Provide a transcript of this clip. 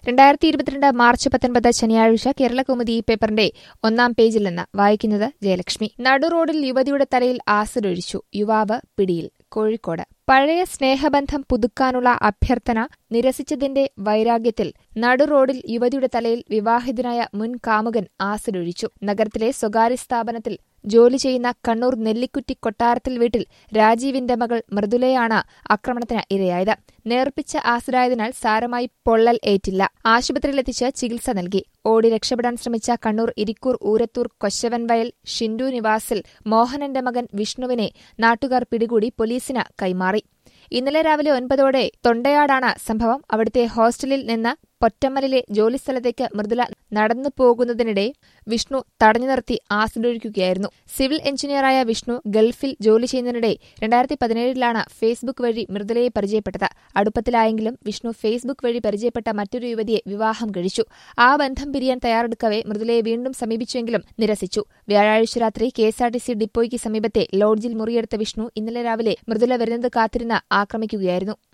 രണ്ടായിരത്തി ഇരുപത്തിരണ്ട് മാർച്ച് പത്തൊൻപത് ശനിയാഴ്ച കേരളകൗമുദി ഈ പേപ്പറിന്റെ ഒന്നാം പേജിൽ നിന്ന് വായിക്കുന്നത് ജയലക്ഷ്മി നടുറോഡിൽ യുവതിയുടെ തലയിൽ ആസിഡ് ഒഴിച്ചു യുവാവ് പിടിയിൽ കോഴിക്കോട് പഴയ സ്നേഹബന്ധം പുതുക്കാനുള്ള അഭ്യർത്ഥന നിരസിച്ചതിന്റെ വൈരാഗ്യത്തിൽ നടുറോഡിൽ യുവതിയുടെ തലയിൽ വിവാഹിതനായ മുൻ കാമുകൻ ആസിഡ് ഒഴിച്ചു നഗരത്തിലെ സ്വകാര്യ സ്ഥാപനത്തിൽ ജോലി ചെയ്യുന്ന കണ്ണൂർ നെല്ലിക്കുറ്റി കൊട്ടാരത്തിൽ വീട്ടിൽ രാജീവിന്റെ മകൾ മൃദുലയാണ് ആക്രമണത്തിന് ഇരയായത് നേർപ്പിച്ച ആസിഡായതിനാൽ സാരമായി പൊള്ളൽ ഏറ്റില്ല ആശുപത്രിയിലെത്തിച്ച് ചികിത്സ നൽകി ഓടി രക്ഷപ്പെടാൻ ശ്രമിച്ച കണ്ണൂർ ഇരിക്കൂർ ഊരത്തൂർ കൊശവൻവയൽ ഷിൻഡു നിവാസിൽ മോഹനന്റെ മകൻ വിഷ്ണുവിനെ നാട്ടുകാർ പിടികൂടി പോലീസിന് കൈമാറി ഇന്നലെ രാവിലെ ഒൻപതോടെ തൊണ്ടയാടാണ് സംഭവം അവിടുത്തെ ഹോസ്റ്റലിൽ നിന്ന് പൊറ്റമ്മലിലെ ജോലിസ്ഥലത്തേക്ക് മൃദുല നടന്നു പോകുന്നതിനിടെ വിഷ്ണു തടഞ്ഞു നിർത്തി ആസിഡൊഴിക്കുകയായിരുന്നു സിവിൽ എഞ്ചിനീയറായ വിഷ്ണു ഗൾഫിൽ ജോലി ചെയ്യുന്നതിനിടെ രണ്ടായിരത്തി പതിനേഴിലാണ് ഫേസ്ബുക്ക് വഴി മൃദുലയെ പരിചയപ്പെട്ടത് അടുപ്പത്തിലായെങ്കിലും വിഷ്ണു ഫേസ്ബുക്ക് വഴി പരിചയപ്പെട്ട മറ്റൊരു യുവതിയെ വിവാഹം കഴിച്ചു ആ ബന്ധം പിരിയാൻ തയ്യാറെടുക്കവെ മൃദുലയെ വീണ്ടും സമീപിച്ചുവെങ്കിലും നിരസിച്ചു വ്യാഴാഴ്ച രാത്രി കെഎസ്ആർടിസി ഡിപ്പോയ്ക്ക് സമീപത്തെ ലോഡ്ജിൽ മുറിയെടുത്ത വിഷ്ണു ഇന്നലെ രാവിലെ മൃദുല വരുന്നത് കാത്തിരുന്ന് ആക്രമിക്കുകയായിരുന്നു